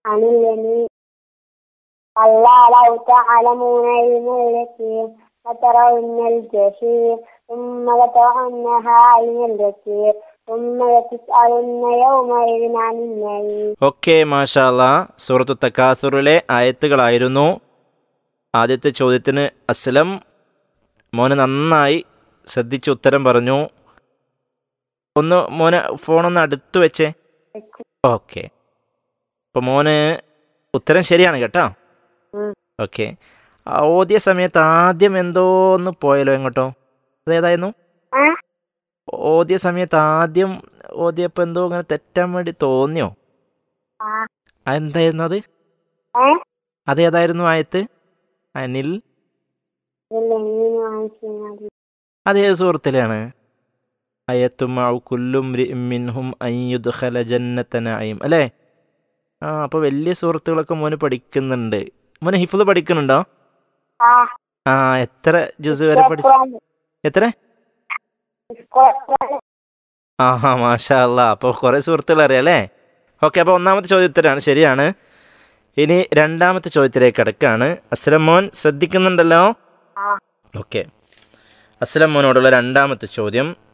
عن اليمين كلا لو تعلمون علم اليقين لترون الجحيم ثم لترونها عين اليقين ثم لتسألن يومئذ عن النعيم okay മാഷാല്ല സൂറത്തു തക്കാസുറിലെ ആയത്തുകളായിരുന്നു ആദ്യത്തെ ചോദ്യത്തിന് അസ്ലം മോന് നന്നായി ശ്രദ്ധിച്ച് ഉത്തരം പറഞ്ഞു ഒന്ന് മോന് ഫോണൊന്ന് അടുത്ത് വെച്ചേ ഓക്കെ അപ്പോൾ മോന് ഉത്തരം ശരിയാണ് കേട്ടോ ഉം. ഓക്കെ ഓതിയ സമയത്ത് ആദ്യം എന്തോ ഒന്ന് പോയല്ലോ എങ്ങോട്ടോ അതേതായിരുന്നു ആ? ഓതിയ സമയത്ത് ആദ്യം ഓതിയപ്പോൾ എന്തോ ഇങ്ങനെ തെറ്റാൻ വേണ്ടി തോന്നിയോ ആ. അതെന്തായിരുന്നു അത് ഏ? അതേതായിരുന്നു ആയത്ത് അനിൽ ഇതിലെങ്ങനെ വാങ്ങിക്കുന്നത് അതേ സുഹൃത്തിലാണ് അയത്തുമാഉ കുല്ലും മിൻഹും അയ്യുദ്ഖല ജന്നത്ത നഈം അല്ലേ ആ അപ്പോൾ വലിയ സുഹൃത്തുക്കളൊക്കെ മോന് പഠിക്കുന്നുണ്ട് മോന് ഹിഫ്ള് പഠിക്കുന്നുണ്ടോ ആ ആ എത്ര ജുസ് വരെ പഠിച്ചു എത്ര സ്കൂൾ ആഹാ മാഷാ അല്ലാ അപ്പോൾ കുറേ സുഹൃത്തുക്കൾ അറിയാം അല്ലേ ഓക്കെ അപ്പോൾ ഒന്നാമത്തെ ചോദ്യത്തിലാണ് ശരിയാണ് ഇനി രണ്ടാമത്തെ ചോദ്യത്തിലേക്ക് കിടക്കാണ് അസ്ലം മോൻ ശ്രദ്ധിക്കുന്നുണ്ടല്ലോ ആ ഓക്കെ അസ്ലം മോനോടുള്ള രണ്ടാമത്തെ ചോദ്യം